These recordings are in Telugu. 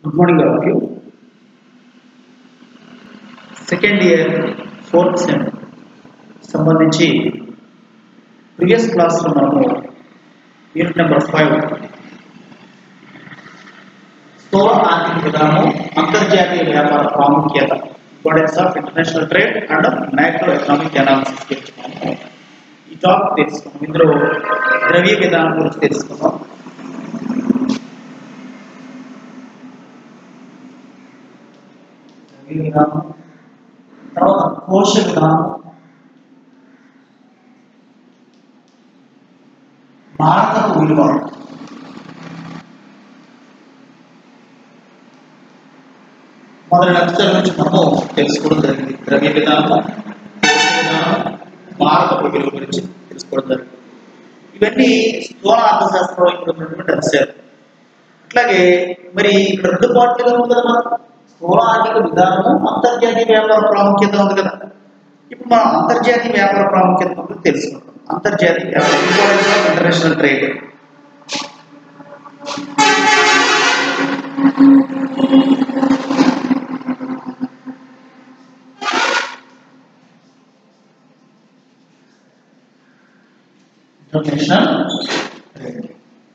Good morning all of you second year fourth sem సంబంధించి ప్రీవియస్ క్లాస్లో మనము యూనిట్ నెంబర్ ఫైవ్ స్థూల ఆర్థిక విధానం అంతర్జాతీయ వ్యాపార ప్రాముఖ్యత importance of international trade and micro economic analysis గురించి మనము ఈ టాపిక్ తెలుసుకున్నాం ఇందులో ద్రవ్య విధానం గురించి తెలుసుకున్నాం ద్రవ్య విధానం తర్వాత కోశ విధానం భారతపు విలువ మొదటి లక్షల నుంచి మనము తెలుసుకోవడం జరిగింది ద్రవ్య విధానం కోశ విధానం భారతపు విలువ గురించి తెలుసుకోవడం జరిగింది ఇవన్నీ స్థూల అర్థశాస్త్రంలో ఇక్కడ ఉన్నటువంటి అంశాలు అట్లాగే మరి ఇక్కడ రెండు పార్టీలు ఉంది కదా మనం స్థూల ఆర్థిక విధానము అంతర్జాతీయ వ్యాపార ప్రాముఖ్యత ఉంది కదా ఇప్పుడు మనం అంతర్జాతీయ వ్యాపార ప్రాముఖ్యత గురించి తెలుసుకుంటాం అంతర్జాతీయ వ్యాపారం importance of international trade international trade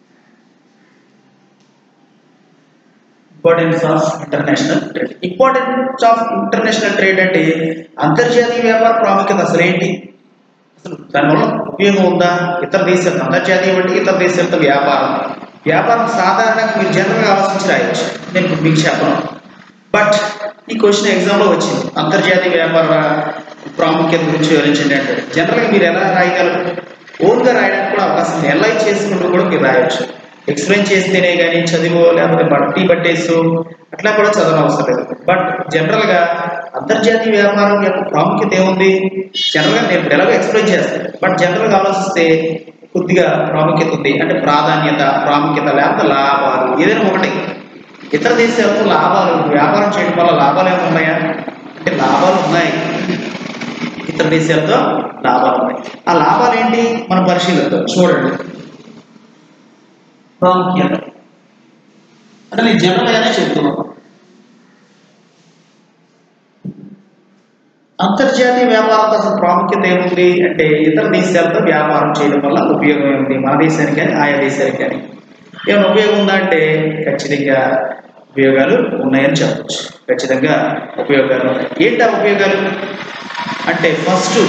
importance of international trade importance of international trade అంటే అంతర్జాతీయ వ్యాపార ప్రాముఖ్యత అసలు ఏంటి అసలు దానివల్ల ఉపయోగం ఉందా ఇతర దేశాలు అంతర్జాతీయ అంటే ఇతర దేశాలతో వ్యాపారం వ్యాపారం సాధారణంగా మీరు జనరల్గా ఆలోచించి రాయొచ్చు నేను ఇప్పుడు మీకు చెప్పను బట్ ఈ క్వశ్చన్ ఎగ్జామ్లో వచ్చింది అంతర్జాతీయ వ్యాపార ప్రాముఖ్యత గురించి వివరించండి అంటే జనరల్గా మీరు ఎలా రాయగలరు ఓన్గా రాయడానికి కూడా అవకాశం ఉంది ఎల్ఐ చేసుకుంటూ కూడా మీరు రాయొచ్చు ఎక్స్ప్లెయిన్ చేస్తేనే కానీ చదివో లేకపోతే బట్టి పట్టేసు అట్లా కూడా చదవడం అవసరం లేదు బట్ జనరల్గా అంతర్జాతీయ వ్యాపారం యొక్క ప్రాముఖ్యత ఏముంది జనరల్గా నేను ఇప్పుడు ఎలాగో ఎక్స్ప్లెయిన్ చేస్తాను బట్ జనరల్గా ఆలోచిస్తే కొద్దిగా ప్రాముఖ్యత ఉంది అంటే ప్రాధాన్యత ప్రాముఖ్యత లేకపోతే లాభాలు ఏదైనా ఒకటి ఇతర దేశాలతో లాభాలు వ్యాపారం చేయడం వల్ల లాభాలు ఏమైనా ఉన్నాయా అంటే లాభాలు ఉన్నాయి ఇతర దేశాలతో లాభాలు ఉన్నాయి ఆ లాభాలు ఏంటి మనం పరిశీలిద్దాం చూడండి ప్రాముఖ్యత అంటే నేను జనరల్గానే చెప్తున్నాను అంతర్జాతీయ వ్యాపారం అసలు ప్రాముఖ్యత ఏముంది అంటే ఇతర దేశాలతో వ్యాపారం చేయడం వల్ల ఉపయోగం ఏముంది మన దేశానికి కానీ ఆయా దేశానికి కానీ ఏమైనా ఉపయోగం ఉందా అంటే ఖచ్చితంగా ఉపయోగాలు ఉన్నాయని చెప్పచ్చు ఖచ్చితంగా ఉపయోగాలు ఉన్నాయి ఏంటి ఆ ఉపయోగాలు అంటే ఫస్ట్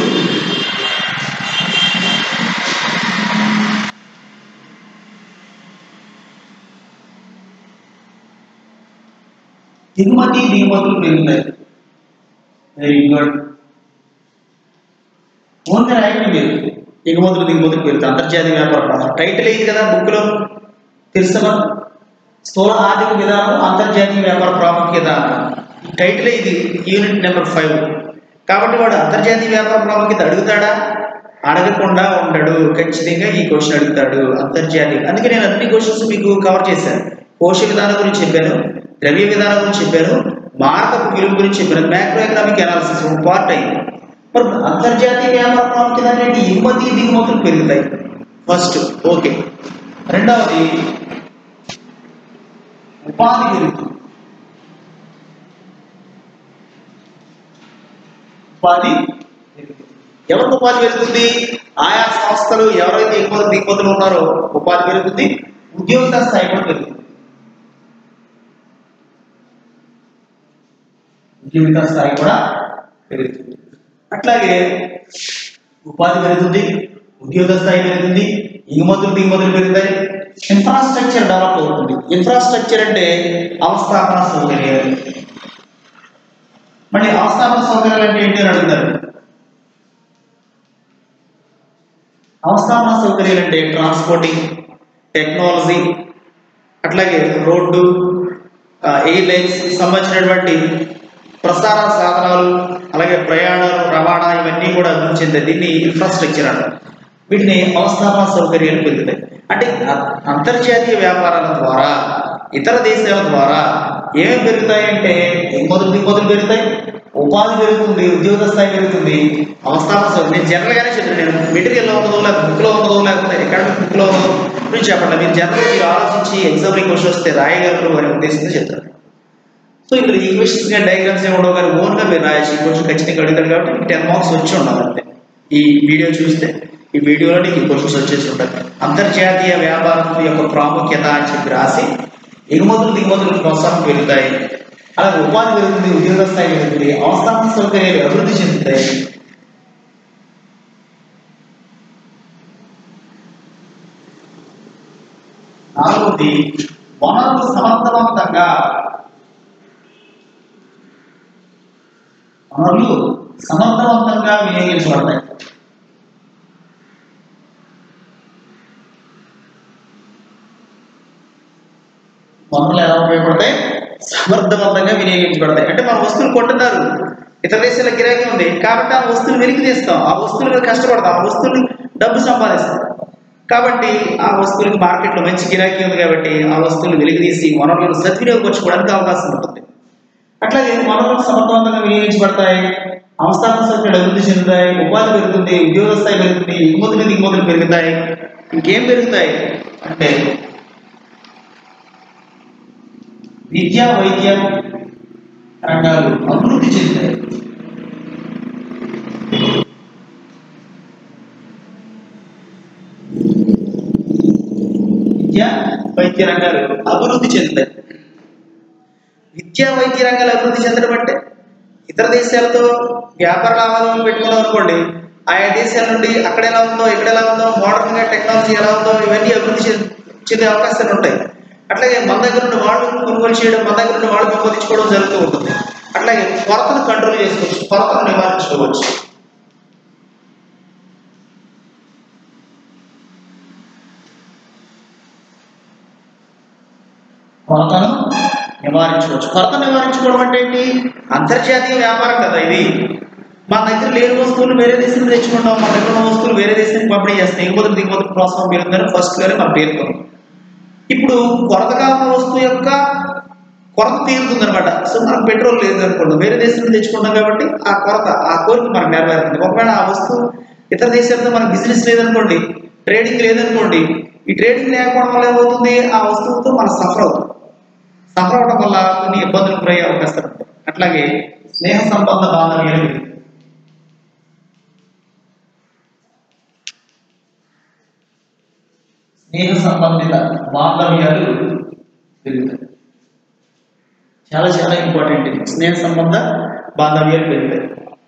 దిగుమతి దిగుమతులు పెరుగుతాయి వెరీ గుడ్ ఓన్గా రాయండి మీరు ఎగుమతులు దిగుమతులు పెరుగుతాయి అంతర్జాతీయ వ్యాపారం టైటిల్ అయింది కదా బుక్లో తెలుసుకున్నా స్థూల ఆర్థిక విధానం అంతర్జాతీయ వ్యాపార ప్రాముఖ్యత ఈ టైటిల్ ఇది యూనిట్ నెంబర్ ఫైవ్ కాబట్టి వాడు అంతర్జాతీయ వ్యాపార ప్రాముఖ్యత అడుగుతాడా అడగకుండా ఉండడు ఖచ్చితంగా ఈ క్వశ్చన్ అడుగుతాడు అంతర్జాతీయ అందుకే నేను అన్ని క్వశ్చన్స్ మీకు కవర్ చేశాను కోశ విధానం గురించి చెప్పాను ద్రవ్య విధానం గురించి చెప్పాను భారతపు విలువ గురించి చెప్పాను మ్యాక్రో ఎకనామిక్ అనాలిసిస్ ఒక పార్ట్ అయింది మరి అంతర్జాతీయ వ్యాపార ప్రాముఖ్యత అనేది ఎగుమతి దిగుమతులు పెరుగుతాయి ఫస్ట్ ఓకే రెండవది ఉపాధి పెరుగుతుంది ఉపాధి పెరుగుతుంది ఎవరికి ఉపాధి పెరుగుతుంది ఆయా సంస్థలు ఎవరైతే ఎగుమతి దిగుమతులు ఉన్నారో ఉపాధి పెరుగుతుంది ఉద్యోగ స్థాయి కూడా పెరుగుతుంది ఉద్యోగిత స్థాయి కూడా పెరుగుతుంది అట్లాగే ఉపాధి పెరుగుతుంది ఉద్యోగ స్థాయి పెరుగుతుంది ఎగుమతులు దిగుమతులు పెరుగుతాయి ఇన్ఫ్రాస్ట్రక్చర్ డెవలప్ అవుతుంది ఇన్ఫ్రాస్ట్రక్చర్ అంటే అవస్థాపన సౌకర్యాలు మళ్ళీ అవస్థాపన సౌకర్యాలు అంటే ఏంటి అని అడుగుతారు అవస్థాపన సౌకర్యాలు అంటే ట్రాన్స్పోర్టింగ్ టెక్నాలజీ అట్లాగే రోడ్డు ఎయిర్లైన్స్ సంబంధించినటువంటి ప్రసార సాధనాలు అలాగే ప్రయాణాలు రవాణా ఇవన్నీ కూడా అభివృద్ధి చెందాయి దీన్ని ఇన్ఫ్రాస్ట్రక్చర్ అంటారు వీటిని అవస్థాపన సౌకర్యాలు పెరుగుతాయి అంటే అంతర్జాతీయ వ్యాపారాల ద్వారా ఇతర దేశాల ద్వారా ఏమేమి పెరుగుతాయంటే ఎగుమతులు దిగుమతులు పెరుగుతాయి ఉపాధి పెరుగుతుంది ఉద్యోగ స్థాయి పెరుగుతుంది అవస్థాపన సౌకర్యం నేను జనరల్గానే చెప్పాను నేను మెటీరియల్లో ఉన్నదో లేకపోతే బుక్లో ఉన్నదో లేకపోతే అకాడమిక్ బుక్లో ఉన్నదో మీరు చెప్పండి మీరు జనరల్ మీరు ఆలోచించి ఎగ్జామ్ క్వశ్చన్ వస్తే రాయగలరు అనే ఉద్దేశంతో చెప్తాను సో ఇక్కడ ఈక్వేషన్స్ గా డయాగ్రామ్స్ ఏమి ఉండవు కానీ ఓన్గా మీరు రాయొచ్చు ఈ క్వశ్చన్ ఖచ్చితంగా అడుగుతారు కాబట్టి మీకు టెన్ మార్క్స్ వచ్చి ఉండాలి అంతే ఈ వీడియో చూస్తే ఈ వీడియోలో నీకు క్వశ్చన్స్ వచ్చేసి ఉంటాయి అంతర్జాతీయ వ్యాపారం యొక్క ప్రాముఖ్యత అని చెప్పి రాసి ఎగుమతులు దిగుమతులు ప్రోత్సాహం పెరుగుతాయి అలాగే ఉపాధి పెరుగుతుంది ఉద్యోగ స్థాయి పెరుగుతుంది అవస్థాన సౌకర్యాలు అభివృద్ధి చెందుతాయి నాలుగవది వనరులు సమర్థవంతంగా వనరులు సమర్థవంతంగా వినియోగించబడతాయి వనరులు ఎలా ఉపయోగపడతాయి సమర్థవంతంగా వినియోగించబడతాయి అంటే మన వస్తువులు కొంటున్నారు ఇతర దేశాల గిరాకీ ఉంది కాబట్టి ఆ వస్తువులు వెలికి తీస్తాం ఆ వస్తువుల మీద కష్టపడతాం ఆ వస్తువులు డబ్బు సంపాదిస్తాం కాబట్టి ఆ వస్తువులకు మార్కెట్లో మంచి గిరాకీ ఉంది కాబట్టి ఆ వస్తువులు వెలికి తీసి వనరులను సద్వినియోగపరచుకోవడానికి అవకాశం ఉంటుంది అట్లాగే వనరులు సమర్థవంతంగా వినియోగించబడతాయి అవస్థాపన సౌకర్యాలు అభివృద్ధి చెందుతాయి ఉపాధి పెరుగుతుంది ఉద్యోగ స్థాయి పెరుగుతుంది ఎగుమతులు దిగుమతులు పెరుగుతాయి ఇంకేం పెరుగుతాయి అంటే విద్యా వైద్య రంగాలు అభివృద్ధి చెందుతాయి విద్యా వైద్య రంగాలు అభివృద్ధి చెందుతాయి విద్యా వైద్య రంగాలు అభివృద్ధి చెందడం అంటే ఇతర దేశాలతో వ్యాపార లాభాలను పెట్టుకున్నాం అనుకోండి ఆయా దేశాల నుండి అక్కడ ఎలా ఉందో ఇక్కడ ఎలా ఉందో మోడర్న్ గా టెక్నాలజీ ఎలా ఉందో ఇవన్నీ అభివృద్ధి చెంది చెందే అవకాశాలు ఉంటాయి అట్లాగే మన దగ్గర నుండి వాళ్ళు కొనుగోలు చేయడం మన దగ్గర నుండి వాళ్ళు పెంపొందించుకోవడం జరుగుతూ ఉంటుంది అట్లాగే కొరతను కంట్రోల్ చేసుకోవచ్చు కొరతను నివారించుకోవచ్చు కొరతను నివారించుకోవచ్చు కొరత నివారించుకోవడం అంటే ఏంటి అంతర్జాతీయ వ్యాపారం కదా ఇది మన దగ్గర లేని వస్తువులు వేరే దేశం నుంచి తెచ్చుకుంటాం మన దగ్గర ఉన్న వస్తువులు వేరే దేశానికి పంపిణీ చేస్తాం ఎగుమతులు దిగుమతులు ప్రోత్సాహం పెరుగుతుందని ఫస్ట్ గానే మనం పేర్కొన్నాం ఇప్పుడు కొరతగా ఉన్న వస్తువు యొక్క కొరత తీరుతుంది అనమాట సో మనకు పెట్రోల్ లేదు అనుకోండి వేరే దేశం నుంచి తెచ్చుకుంటాం కాబట్టి ఆ కొరత ఆ కోరిక మనకు నెరవేరుతుంది ఒకవేళ ఆ వస్తువు ఇతర దేశాలతో మనకు బిజినెస్ లేదనుకోండి ట్రేడింగ్ లేదనుకోండి ఈ ట్రేడింగ్ లేకపోవడం వల్ల ఏమవుతుంది ఆ వస్తువుతో మనం సఫర్ అవుతుంది సఫర్ అవడం వల్ల కొన్ని ఇబ్బందులు గురయ్యే అవకాశాలు ఉంటాయి అట్లాగే స్నేహ సంబంధ బాంధవ్యాలు పెరుగుతాయి. స్నేహ సంబంధిత బాంధవ్యాలు పెరుగుతాయి చాలా చాలా ఇంపార్టెంట్ ఇది స్నేహ సంబంధ బాంధవ్యాలు పెరుగుతాయి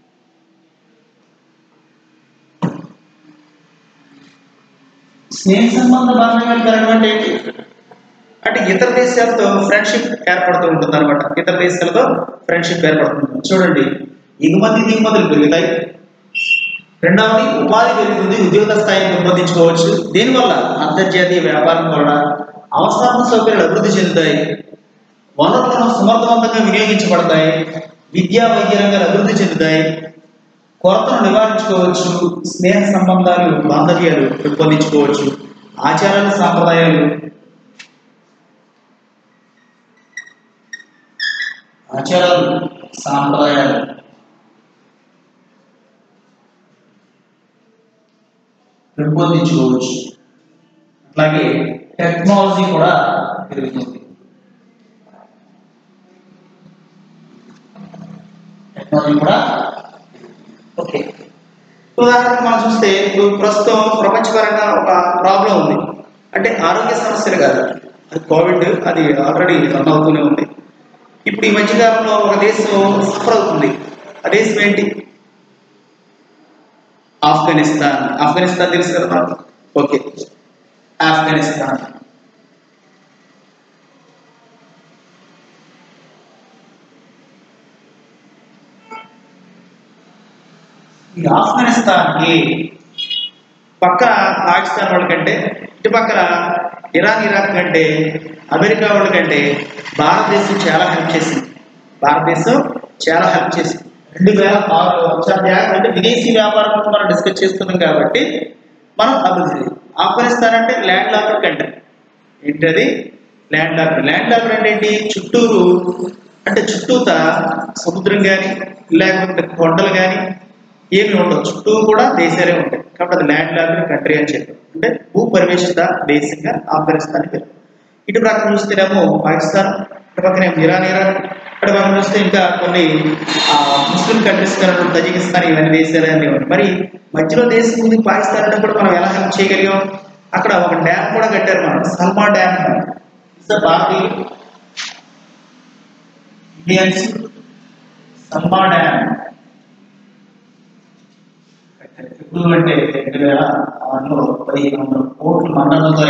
స్నేహ సంబంధ బాంధవ్యాలు పెరగడం అంటే ఏంటి అంటే ఇతర దేశాలతో ఫ్రెండ్షిప్ ఏర్పడుతూ ఉంటుంది అనమాట ఇతర దేశాలతో ఫ్రెండ్షిప్ ఏర్పడుతుంది చూడండి ఎగుమతి దిగుమతులు పెరుగుతాయి రెండవది ఉపాధి పెరుగుతుంది ఉద్యోగ స్థాయిని పెంపొందించుకోవచ్చు దీనివల్ల అంతర్జాతీయ వ్యాపారం వలన అవసరాల సౌకర్యాలు అభివృద్ధి చెందుతాయి వనరులను సమర్థవంతంగా వినియోగించబడతాయి విద్యా వైద్య రంగాలు అభివృద్ధి చెందుతాయి కొరతను నివారించుకోవచ్చు స్నేహ సంబంధాలు బాంధవ్యాలు పెంపొందించుకోవచ్చు ఆచారాలు సాంప్రదాయాలు ఆచారాలు సాంప్రదాయాలు పెంపొందించుకోవచ్చు అట్లాగే టెక్నాలజీ కూడా పెరుగుతుంది టెక్నాలజీ కూడా ఓకే ఉదాహరణకు మనం చూస్తే ఇప్పుడు ప్రస్తుతం ప్రపంచపరంగా ఒక ప్రాబ్లం ఉంది అంటే ఆరోగ్య సమస్యలు కాదు అది కోవిడ్ అది ఆల్రెడీ రన్ అవుతూనే ఉంది ఇప్పుడు ఈ మధ్యకాలంలో ఒక దేశం సఫర్ అవుతుంది ఆ దేశం ఏంటి ఆఫ్ఘనిస్తాన్ ఆఫ్ఘనిస్తాన్ తెలుసు కదా మనకు? ఓకే ఆఫ్ఘనిస్తాన్ ఈ ఆఫ్ఘనిస్తాన్కి పక్కన పాకిస్తాన్ వాళ్ళ కంటే ఇటు పక్కన ఇరాన్ ఇరాక్ కంటే అమెరికా వాళ్ళ కంటే భారతదేశం చాలా హెల్ప్ చేసింది భారతదేశం చాలా హెల్ప్ చేసింది రెండు వేల ఆరులో చాలా జాగ్రత్త అంటే విదేశీ వ్యాపారం గురించి మనం డిస్కస్ చేస్తున్నాం కాబట్టి మనం అభివృద్ధి చేయాలి. ఆఫ్ఘనిస్తాన్ అంటే ల్యాండ్ లాక్డ్ కంట్రీ ఏంటది ల్యాండ్ లాక్డ్ ల్యాండ్ లాక్డ్ అంటే ఏంటి చుట్టూరు అంటే చుట్టూత సముద్రం కానీ లేకపోతే కొండలు కానీ ఏమి ఉండవు చుట్టూ కూడా దేశాలే ఉంటాయి కాబట్టి అది ల్యాండ్ లాక్డ్ కంట్రీ అని చెప్పి అంటే భూ పరివేషిత దేశంగా ఆఫ్ఘనిస్తాన్ పేరు ఇటు ప్రక్కన చూస్తేనేమో పాకిస్తాన్ ఇటు పక్కనే ఇరాన్ ఇరాన్ ఇక్కడ మనం చూస్తే ఇంకా కొన్ని ఆ, ముస్లిం కంట్రీస్ ఉన్నటువంటి తజికిస్తాన్ ఇవన్నీ దేశాలు అన్నీ ఉన్నాయి మరి మధ్యలో దేశం ఉంది పాకిస్తాన్ అన్నప్పుడు మనం ఎలా హెల్ప్ చేయగలిగాం అక్కడ ఒక డ్యామ్ కూడా కట్టారు మనం సల్మా డ్యామ్ ఇస్ భారతీయ ఇండియన్స్ సల్మా డ్యామ్ ఎప్పుడు అంటే రెండు వేల ఆరులో పదిహేను వందల కోట్ల మన్ననతో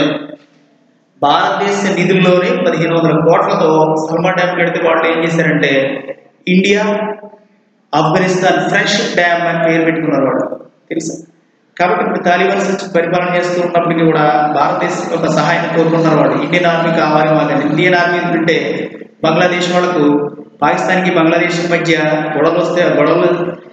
భారతదేశ నిధుల్లోనే పదిహేను వందల కోట్లతో సల్మా డ్యామ్ కడితే వాళ్ళు ఏం చేశారంటే ఇండియా ఆఫ్ఘనిస్తాన్ ఫ్రెష్ డ్యామ్ అని పేరు పెట్టుకున్నారు వాళ్ళు తెలుసా కాబట్టి ఇప్పుడు తాలిబాన్స్ వచ్చి పరిపాలన చేస్తూ ఉన్నప్పటికీ కూడా భారతదేశం యొక్క సహాయం కోరుకున్నారు వాళ్ళు ఇండియన్ ఆర్మీ కావాలి మాకు ఇండియన్ ఆర్మీ అంటే బంగ్లాదేశ్ వాళ్ళకు పాకిస్తాన్కి బంగ్లాదేశ్ మధ్య గొడవలు వస్తే ఆ గొడవలు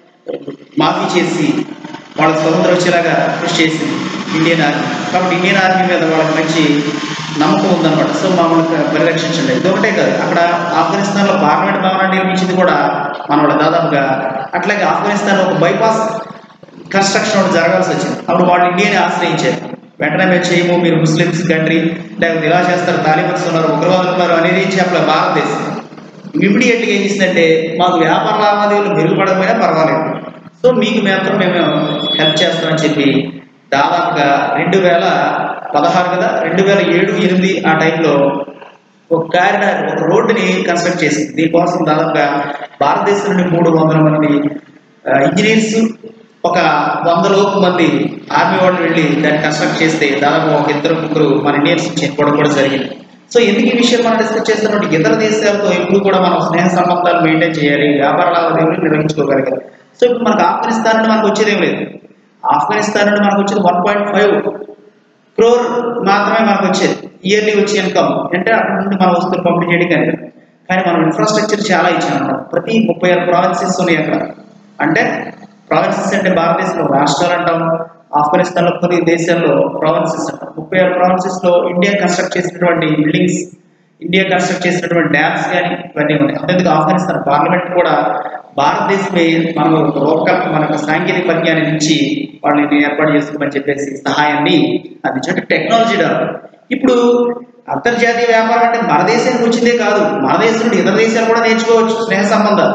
మాఫీ చేసి వాళ్ళకి స్వతంత్రం వచ్చేలాగా కృషి చేసింది ఇండియన్ ఆర్మీ కాబట్టి ఇండియన్ ఆర్మీ మీద వాళ్ళకి మంచి నమ్మకం ఉందన్నమాట సో మమ్మల్ని పరిరక్షించండి ఇదొకటే కాదు అక్కడ ఆఫ్ఘనిస్తాన్లో పార్లమెంట్ భవనాన్ని నిర్మించింది కూడా మన వాళ్ళు దాదాపుగా అట్లాగే ఆఫ్ఘనిస్తాన్ ఒక బైపాస్ కన్స్ట్రక్షన్ ఒకటి జరగాల్సి వచ్చింది అప్పుడు వాళ్ళు ఇండియాని ఆశ్రయించారు వెంటనే మేము చేయము మీరు ముస్లిమ్స్ కంట్రీ లేకపోతే ఇలా చేస్తారు తాలిబన్స్ ఉన్నారు ఉగ్రవాదులు ఉన్నారు అనేది చెప్పలే భారతదేశం ఇమీడియట్గా ఏం చేసిందంటే మాకు వ్యాపార లావాదేవీలు మెరుగుపడకపోయినా పర్వాలేదు సో మీకు మాత్రం మేము హెల్ప్ చేస్తామని చెప్పి దాదాపుగా రెండు వేల పదహారు కదా రెండు వేల ఏడు ఎనిమిది ఆ టైంలో ఒక కారిడార్ ఒక రోడ్డుని కన్స్ట్రక్ట్ చేసింది దీనికోసం దాదాపుగా భారతదేశం నుండి మూడు వందల మంది ఇంజనీర్స్ ఒక వంద లోపు మంది ఆర్మీ వాళ్ళు వెళ్ళి దాన్ని కన్స్ట్రక్ట్ చేస్తే దాదాపు ఒక ఇద్దరు ముగ్గురు మన ఇండియన్స్ చనిపోవడం కూడా జరిగింది సో ఎందుకు ఈ విషయం మనం డిస్కస్ చేస్తున్నట్టు ఇతర దేశాలతో ఎప్పుడు కూడా మనం స్నేహ సంబంధాలు మెయింటైన్ చేయాలి వ్యాపార లావాదేవీలు నిర్వహించుకోగలగాలి సో ఇప్పుడు మనకు ఆఫ్ఘనిస్తాన్ నుండి మనకు వచ్చేది ఏం లేదు ఆఫ్ఘనిస్తాన్ నుండి మనకు వచ్చేది వన్ పాయింట్ ఫైవ్ క్రోర్ మాత్రమే మనకు వచ్చేది ఇయర్లీ వచ్చే ఇన్కమ్ అంటే అక్కడ నుండి మన వస్తువులు పంపిణీ చేయడం కానీ కానీ మనం ఇన్ఫ్రాస్ట్రక్చర్ చాలా ఇచ్చామన్నమాట ప్రతి ముప్పై ఆరు ప్రావిన్సెస్ ఉన్నాయి అక్కడ అంటే ప్రావిన్సెస్ అంటే భారతదేశంలో రాష్ట్రాలు అంటాం ఆఫ్ఘనిస్తాన్లో కొన్ని దేశాల్లో ప్రావిన్సెస్ అంటాం ముప్పై ఆరు ప్రావిన్సెస్ లో ఇండియా కన్స్ట్రక్ట్ చేసినటువంటి బిల్డింగ్స్ ఇండియా కన్స్ట్రక్ట్ చేసినటువంటి డ్యామ్స్ కానీ ఇవన్నీ ఉన్నాయి అంతేందుకు ఆఫ్ఘనిస్తాన్ పార్లమెంట్ కూడా భారతదేశమే మనం ఒక రూపకల్పన మన యొక్క సాంకేతిక పరిజ్ఞానం నుంచి వాళ్ళని ఏర్పాటు చేసుకోమని చెప్పేసి సహాయాన్ని అందించే టెక్నాలజీ డెవలప్ ఇప్పుడు అంతర్జాతీయ వ్యాపారం అంటే మన దేశానికి వచ్చిందే కాదు మన దేశం నుండి ఇతర దేశాలు కూడా నేర్చుకోవచ్చు స్నేహ సంబంధాలు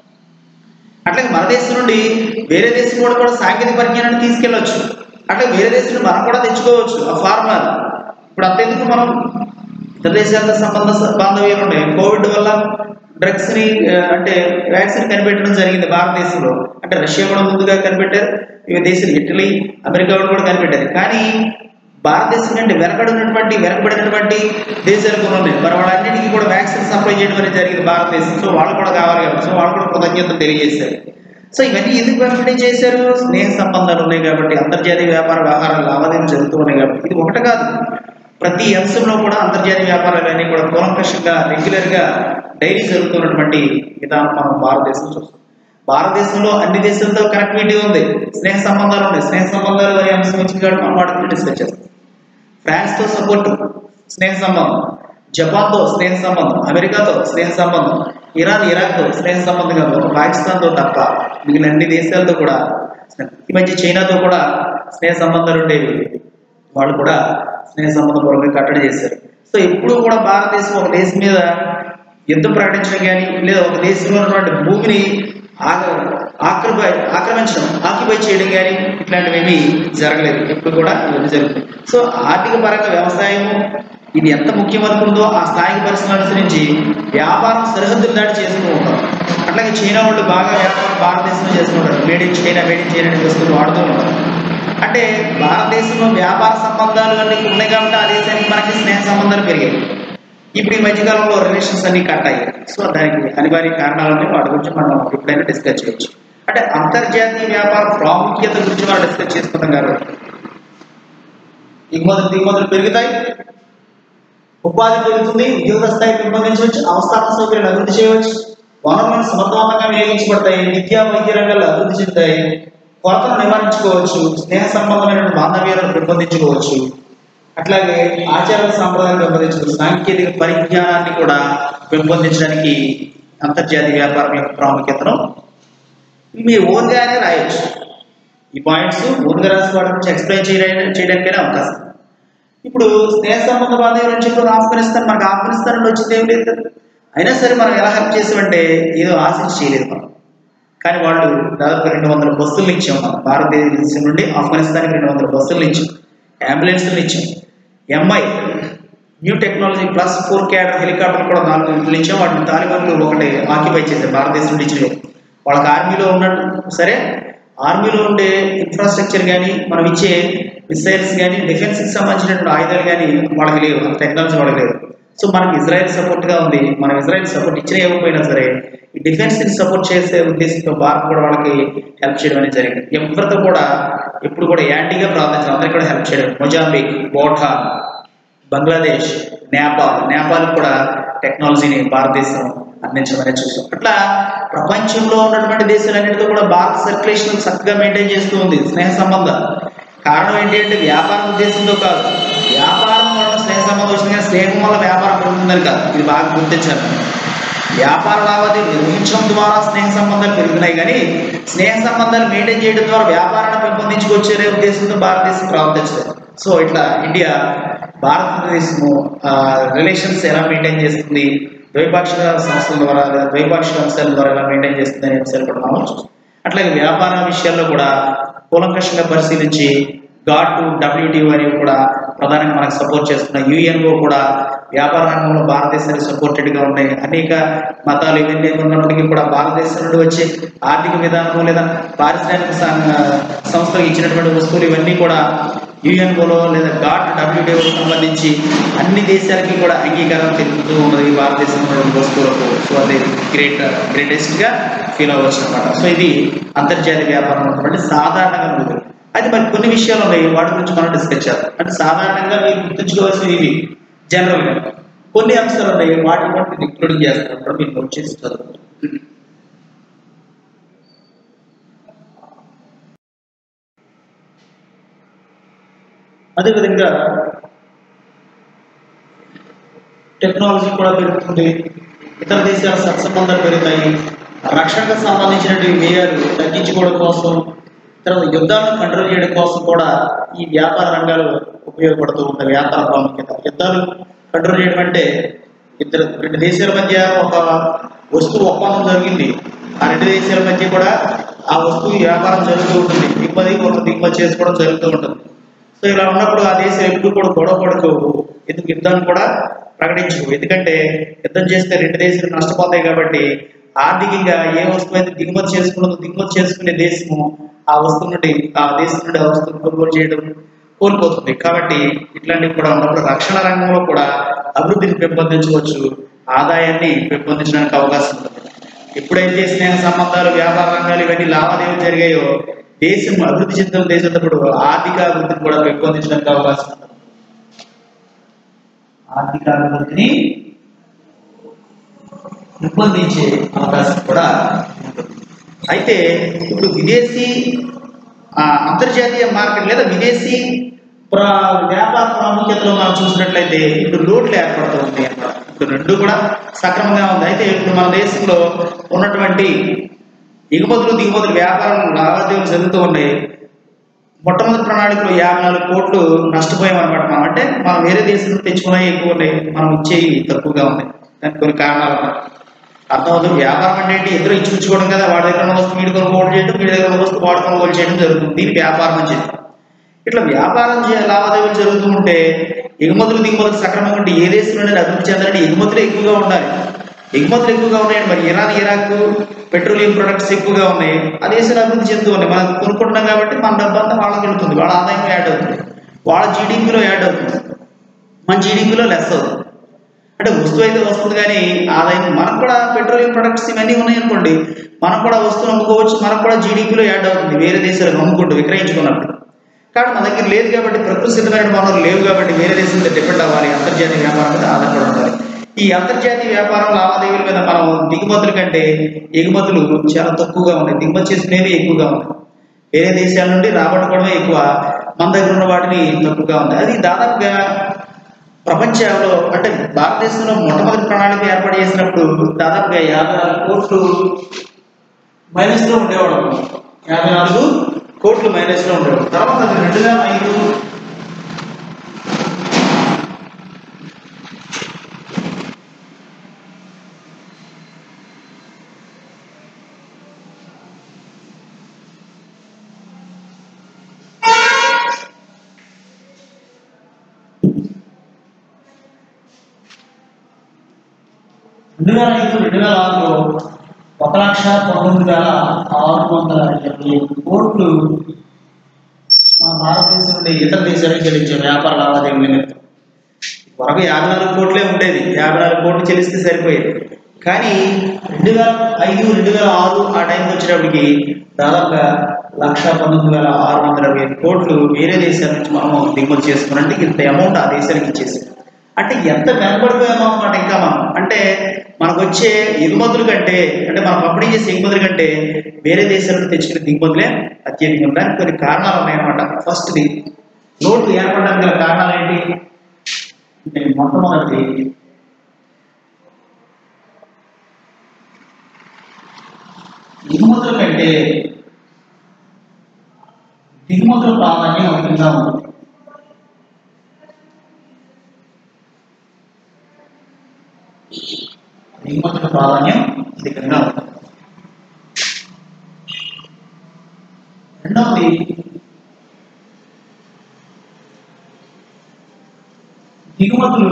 అట్లాగే మన దేశం నుండి వేరే దేశం కూడా కూడా సాంకేతిక పరిజ్ఞానాన్ని తీసుకెళ్ళొచ్చు అట్లాగే వేరే దేశం నుండి మనం కూడా తెచ్చుకోవచ్చు ఆ ఫార్మర్ ఇప్పుడు అంతెందుకు మనం ఇతర దేశాలతో సంబంధ బాంధవ్యాలు ఉన్నాయి కోవిడ్ వల్ల డ్రగ్స్ ని ఆ, అంటే వ్యాక్సిన్ కనిపెట్టడం జరిగింది భారతదేశంలో అంటే రష్యా కూడా ముందుగా కనిపెట్టారు ఇవి దేశాలు ఇటలీ అమెరికా వాళ్ళు కూడా కనిపెట్టారు కానీ భారతదేశం కంటే వెనకడి ఉన్నటువంటి వెనకబడినటువంటి దేశాలు కొన్ని ఉన్నాయి మరి వాళ్ళన్నిటికీ కూడా వ్యాక్సిన్ సప్లై చేయడం అనేది జరిగింది భారతదేశం సో వాళ్ళు కూడా కావాలి కాబట్టి సో వాళ్ళు కూడా కృతజ్ఞతలు తెలియజేశారు సో ఇవన్నీ ఎందుకు పంపిణీ చేశారు స్నేహ సంబంధాలు ఉన్నాయి కాబట్టి అంతర్జాతీయ వ్యాపార వ్యవహారాలు లావాదేవీలు జరుగుతూ ఉన్నాయి కాబట్టి ఇది ఒకటి కాదు ప్రతి అంశంలో కూడా అంతర్జాతీయ వ్యాపారాలన్నీ కూడా కూలంకషంగా రెగ్యులర్ గా డైలీ జరుగుతున్నటువంటి విధానం మనం భారతదేశం చూస్తాం భారతదేశంలో అన్ని దేశాలతో కనెక్టివిటీ ఉంది స్నేహ సంబంధాలు ఉన్నాయి స్నేహ సంబంధాలు అనే అంశం వచ్చింది కాబట్టి మనం వాటిని డిస్కస్ చేస్తాం ఫ్రాన్స్ తో సపోర్ట్ స్నేహ సంబంధం జపాన్ తో స్నేహ సంబంధం అమెరికాతో స్నేహ సంబంధం ఇరాన్ ఇరాక్ తో స్నేహ సంబంధం కాదు ఒక పాకిస్తాన్ తో తప్ప మిగిలిన అన్ని దేశాలతో కూడా స్నేహ- ఈ మధ్య చైనాతో కూడా స్నేహ సంబంధాలు ఉండేవి వాళ్ళు కూడా స్నేహ సంబంధ పూర్వకంగా కట్టడి చేశారు సో ఎప్పుడు కూడా భారతదేశం ఒక దేశం మీద యుద్ధం ప్రకటించడం కానీ లేదా ఒక దేశంలో ఉన్నటువంటి భూమిని ఆగ- ఆక్రమ ఆక్రమించడం ఆక్యుపై చేయడం కానీ ఇట్లాంటివేమీ జరగలేదు ఎప్పుడు కూడా ఇవన్నీ జరుగుతాయి సో ఆర్థిక పరంగా వ్యవసాయము ఇది ఎంత ముఖ్యమనుకుందో ఆ స్థానిక పరిస్థితులను అనుసరించి వ్యాపారం సరిహద్దులు దాటి చేస్తూ ఉంటాం అట్లాగే చైనా వాళ్ళు బాగా వ్యాపారం భారతదేశంలో చేస్తుంటారు made in China made in China అనే వస్తువులు వాడుతూ ఉంటారు అంటే భారతదేశంలో వ్యాపార సంబంధాలు అన్నీ ఉన్నాయి కాబట్టి ఆ దేశానికి మనకి స్నేహ సంబంధాలు పెరిగాయి ఇప్పుడు ఈ మధ్యకాలంలో రిలేషన్స్ అన్ని కట్ అయ్యాయి సో దానికి అనివార్య కారణాలన్నీ వాటి గురించి మనం ఎప్పుడైనా డిస్కస్ చేయొచ్చు అంటే అంతర్జాతీయ వ్యాపార ప్రాముఖ్యత గురించి మనం డిస్కస్ చేసుకుంటాం కాబట్టి ఎగుమతులు దిగుమతులు పెరుగుతాయి ఉపాధి పెరుగుతుంది ఉద్యోగ స్థాయి పెంపొందించవచ్చు అవస్థాపన సౌకర్యాలు అభివృద్ధి చేయవచ్చు వనరులను సమర్థవంతంగా వినియోగించబడతాయి విద్యా వైద్య రంగాల్లో అభివృద్ధి చెందుతాయి కొరతను నివారించుకోవచ్చు స్నేహ సంబంధమైన బాంధవ్యాలను పెంపొందించుకోవచ్చు అట్లాగే ఆచార సాంప్రదాయాలు పెంపొందించుకోవచ్చు సాంకేతిక పరిజ్ఞానాన్ని కూడా పెంపొందించడానికి అంతర్జాతీయ వ్యాపారం యొక్క ప్రాముఖ్యతను మీరు ఓన్గానే రాయొచ్చు ఈ పాయింట్స్ ఓన్గా రాసి వాటి గురించి ఎక్స్ప్లెయిన్ చేయడానికి చేయడానికైనా అవకాశం ఇప్పుడు స్నేహ సంబంధ బాంధవ్యం నుంచి ఇప్పుడు ఆఫ్ఘనిస్తాన్ మనకు ఆఫ్ఘనిస్తాన్ నుండి వచ్చింది ఏం లేదు కదా అయినా సరే మనం ఎలా హెల్ప్ చేసామంటే ఏదో ఆశించి చేయలేదు మనం కానీ వాళ్ళు దాదాపు రెండు వందల బస్సులు ఇచ్చాం మనం భారతదేశం నుండి ఆఫ్ఘనిస్తాన్కి రెండు వందల బస్సులు ఇచ్చాం అంబులెన్స్లు ఇచ్చాం M I new technology plus four cadre helicopter కూడా నాలుగు ఇంట్లో ఇచ్చాం వాటిని తాలిబాన్లు ఒకటి ఆక్యుపై చేశారు భారతదేశం నుండి ఇచ్చినవి వాళ్ళకి ఆర్మీలో ఉన్నట్టు సరే ఆర్మీలో ఉండే ఇన్ఫ్రాస్ట్రక్చర్ కానీ మనం ఇచ్చే మిసైల్స్ కానీ డిఫెన్స్కి సంబంధించినటువంటి ఆయుధాలు కానీ వాళ్ళకి లేవు అంత టెక్నాలజీ వాళ్ళకి లేదు సో మనకి ఇజ్రాయెల్ సపోర్ట్గా ఉంది మనం ఇజ్రాయెల్ సపోర్ట్ ఇచ్చిన ఇవ్వకపోయినా సరే ఈ డిఫెన్స్ని సపోర్ట్ చేసే ఉద్దేశంతో భారత్ కూడా వాళ్ళకి హెల్ప్ చేయడం అనేది జరిగింది ఎవరితో కూడా ఎప్పుడు కూడా యాంటీగా ప్రార్థించడం అందరికీ కూడా హెల్ప్ చేయడం మొజాంబిక్ భూటాన్ బంగ్లాదేశ్ నేపాల్ నేపాల్ కూడా టెక్నాలజీని భారతదేశం అందించమని చూసాం అట్లా ప్రపంచంలో ఉన్నటువంటి దేశాలన్నిటితో కూడా భారత సర్క్యులేషన్ చక్కగా మెయింటైన్ చేస్తూ ఉంది స్నేహ సంబంధం కారణం ఏంటి అంటే వ్యాపార ఉద్దేశంతో కాదు వ్యాపారం వల్ల స్నేహ సంబంధం వచ్చింది కానీ స్నేహం వల్ల వ్యాపారం పెరుగుతుందని కాదు ఇది బాగా గుర్తించాలి వ్యాపార లావాదేవీలు నిర్వహించడం ద్వారా స్నేహ సంబంధాలు పెరుగుతున్నాయి కానీ స్నేహ సంబంధాలు మెయింటైన్ చేయడం ద్వారా వ్యాపారాన్ని పెంపొందించుకొచ్చే ఉద్దేశంతో భారతదేశం ప్రవర్తించలేదు సో ఇట్లా ఇండియా భారతదేశము రిలేషన్స్ ఎలా మెయింటైన్ చేస్తుంది ద్వైపాక్షిక సంస్థల ద్వారా లేదా ద్వైపాక్షిక అంశాల ద్వారా ఎలా మెయింటైన్ చేస్తుంది అనే అంశాలు కూడా మనం చూస్తాం అట్లాగే వ్యాపార విషయాల్లో కూడా కూలంకషంగా పరిశీలించి ఘాట్ డబ్ల్యూటీఓ అనేవి కూడా ప్రధానంగా మనకు సపోర్ట్ చేస్తున్న యుఎన్ఓ కూడా వ్యాపార రంగంలో భారతదేశానికి సపోర్టెడ్గా ఉన్నాయి అనేక మతాలు ఇవన్నీ ఉన్నప్పటికీ కూడా భారతదేశం నుండి వచ్చే ఆర్థిక విధానం లేదా పారిశ్రామిక సం- సంస్థలు ఇచ్చినటువంటి వస్తువులు ఇవన్నీ కూడా యుఎన్ఓలో లేదా ఘాట్ డబ్ల్యూటీఓకి సంబంధించి అన్ని దేశాలకి కూడా అంగీకారం తెలుపుతూ ఉన్నది భారతదేశంలో ఉన్నటువంటి వస్తువులకు సో అది గ్రేట్ గ్రేటెస్ట్గా ఫీల్ అవ్వచ్చు అనమాట సో ఇది అంతర్జాతీయ వ్యాపారం ఉన్నటువంటి సాధారణంగా ఉంటుంది అది మరి కొన్ని విషయాలు ఉన్నాయి వాటి గురించి మనం డిస్కస్ చేద్దాం అంటే సాధారణంగా మీరు గుర్తుంచుకోవాల్సినవి ఇవి జనరల్గా కొన్ని అంశాలు ఉన్నాయి వాటిని కూడా మీరు ఇంక్లూడింగ్ చేస్తున్నప్పుడు మీరు నోట్ చేసి చదువుకోండి అదేవిధంగా టెక్నాలజీ కూడా పెరుగుతుంది ఇతర దేశాల సత్సంబంధాలు పెరుగుతాయి రక్షణకు సంబంధించినటువంటి వ్యయాలు తగ్గించుకోవడం కోసం తర్వాత యుద్ధాలను కంట్రోల్ చేయడం కోసం కూడా ఈ వ్యాపార రంగాలు ఉపయోగపడుతూ ఉంటాయి వ్యాపార ప్రాముఖ్యత యుద్ధాలు కంట్రోల్ చేయడం అంటే ఇద్దరు రెండు దేశాల మధ్య ఒక వస్తువు ఒప్పందం జరిగింది ఆ రెండు దేశాల మధ్య కూడా ఆ వస్తువు వ్యాపారం జరుగుతూ ఉంటుంది దిగుమతి ఒక దిగుమతి చేసుకోవడం జరుగుతూ ఉంటుంది సో ఇలా ఉన్నప్పుడు ఆ దేశం ఎప్పుడు కూడా గొడవ పడుతూ ఎందుకు యుద్ధాన్ని కూడా ప్రకటించు ఎందుకంటే యుద్ధం చేస్తే రెండు దేశాలు నష్టపోతాయి కాబట్టి ఆర్థికంగా ఏ వస్తువు అయితే దిగుమతి చేసుకున్నదో దిగుమతి చేసుకునే దేశము ఆ వస్తువు నుండి ఆ దేశం నుండి ఆ వస్తువును కొనుగోలు చేయడం కోల్పోతుంది కాబట్టి ఇట్లాంటివి కూడా ఉన్నప్పుడు రక్షణ రంగంలో కూడా అభివృద్ధిని పెంపొందించవచ్చు ఆదాయాన్ని పెంపొందించడానికి అవకాశం ఉంటుంది ఎప్పుడైతే స్నేహ సంబంధాలు వ్యాపార రంగాలు ఇవన్నీ లావాదేవీలు జరిగాయో దేశం అభివృద్ధి చెందిన దేశంతో ఆర్థిక అభివృద్ధిని కూడా పెంపొందించడానికి అవకాశం ఉంటుంది ఆర్థిక అభివృద్ధిని పెంపొందించే అవకాశం కూడా ఉంటుంది అయితే ఇప్పుడు విదేశీ ఆ, అంతర్జాతీయ మార్కెట్ లేదా విదేశీ ప్ర వ్యాపార ప్రాముఖ్యతలో మనం చూసినట్లయితే ఇప్పుడు లోట్లు ఏర్పడుతూ ఉంటాయి అన్నమాట ఇప్పుడు రెండు కూడా సక్రమంగా ఉంది అయితే ఇప్పుడు మన దేశంలో ఉన్నటువంటి ఎగుమతులు దిగుమతులు వ్యాపారం లావాదేవీలు జరుగుతూ ఉన్నాయి మొట్టమొదటి ప్రణాళికలో యాభై నాలుగు కోట్లు నష్టపోయాం అనమాట మనం అంటే మనం వేరే దేశం నుంచి తెచ్చుకున్నాయి ఎక్కువ ఉన్నాయి మనం ఇచ్చేవి తక్కువగా ఉన్నాయి దానికి కొన్ని కారణాలు ఉన్నాయి అర్థమవుతుంది వ్యాపారం అంటే ఏంటి ఇద్దరు ఇచ్చిపుచ్చుకోవడం కదా వాడి దగ్గర ఉన్న వస్తువు వీడి కొనుగోలు చేయడం వీడి దగ్గర ఉన్న వస్తువు వాడు కొనుగోలు చేయడం జరుగుతుంది దీన్ని వ్యాపారం అని చెప్పి ఇట్లా వ్యాపారం చే లావాదేవీలు జరుగుతూ ఉంటే ఎగుమతులు దిగుమతులు సక్రమంగా ఉంటే ఏ దేశంలోనే అభివృద్ధి చెందాలంటే ఎగుమతులు ఎక్కువగా ఉండాలి ఎగుమతులు ఎక్కువగా ఉన్నాయండి మరి ఇరాన్ ఇరాక్ పెట్రోలియం ప్రొడక్ట్స్ ఎక్కువగా ఉన్నాయి ఆ దేశాలు అభివృద్ధి చెందుతూ ఉన్నాయి మనం కొనుక్కుంటున్నాం కాబట్టి మన డబ్బంతా వాళ్ళకి వెళ్తుంది వాళ్ళ ఆదాయం యాడ్ అవుతుంది వాళ్ళ జీడిపిలో యాడ్ అవుతుంది మన జీడిపిలో లెస్ అవుతుంది అంటే వస్తువు అయితే వస్తుంది కానీ ఆదాయం మనకు కూడా పెట్రోలియం ప్రొడక్ట్స్ ఇవన్నీ ఉన్నాయి అనుకోండి మనం కూడా వస్తువులు అమ్ముకోవచ్చు మనకు కూడా జీడిపిలో యాడ్ అవుతుంది వేరే దేశాలకు అమ్ముకుంటూ విక్రయించుకున్నప్పుడు కాబట్టి మన దగ్గర లేదు కాబట్టి ప్రకృతి సిద్ధమైన వనరులు లేవు కాబట్టి వేరే దేశం మీద డిపెండ్ అవ్వాలి అంతర్జాతీయ వ్యాపారం మీద ఆధారపడి ఉండాలి ఈ అంతర్జాతీయ వ్యాపారం లావాదేవీల మీద మనం దిగుమతుల కంటే ఎగుమతులు చాలా తక్కువగా ఉన్నాయి దిగుమతి చేసుకునేవి ఎక్కువగా ఉన్నాయి వేరే దేశాల నుండి రాబట్టుకోవడమే ఎక్కువ మన దగ్గర ఉన్న వాటిని తక్కువగా ఉంది అది దాదాపుగా ప్రపంచంలో అంటే భారతదేశంలో మొట్టమొదటి ప్రణాళిక ఏర్పాటు చేసినప్పుడు దాదాపుగా యాభై నాలుగు కోట్లు మైనస్లో ఉండేవాడు యాభై నాలుగు కోట్లు మైనస్లో ఉండేవాడు తర్వాత అది రెండు వేల ఐదు రెండు వేల ఐదు రెండు వేల ఆరులో ఒక లక్ష పంతొమ్మిది వేల ఆరు వందల ఇరవై ఐదు కోట్లు మన భారతదేశం నుండి ఇతర దేశాలకు చెల్లించే వ్యాపార లావాదేవీల నిమిత్తం వరకు యాభై నాలుగు కోట్లే ఉండేది యాభై నాలుగు కోట్లు చెల్లిస్తే సరిపోయేది కానీ రెండు వేల ఐదు రెండు వేల ఆరు ఆ టైంకి వచ్చేటప్పటికి దాదాపుగా లక్ష పంతొమ్మిది వేల ఆరు వందల ఇరవై ఐదు కోట్లు వేరే దేశాల నుంచి మనం దిగుమతి చేసుకున్నట్టు ఇంత అమౌంట్ ఆ దేశానికి ఇచ్చేసి అంటే ఎంత వెనబడిపోయామో అన్నమాట ఇంకా మనం అంటే మనకు వచ్చే ఎగుమతుల కంటే అంటే మనం పంపిణీ చేసే ఎగుమతుల కంటే వేరే దేశాల నుంచి తెచ్చుకునే దిగుమతులే అత్యధికంగా దానికి కొన్ని కారణాలు ఉన్నాయన్నమాట ఫస్ట్ది లోటు ఏర్పడడానికి గల కారణాలు ఏంటి అంటే మొట్టమొదటి ఎగుమతుల కంటే దిగుమతుల ప్రాధాన్యం అధికంగా ఉంది దిగుమతుల ప్రాధాన్యం అధికంగా ఉంది రెండవది దిగుమతులు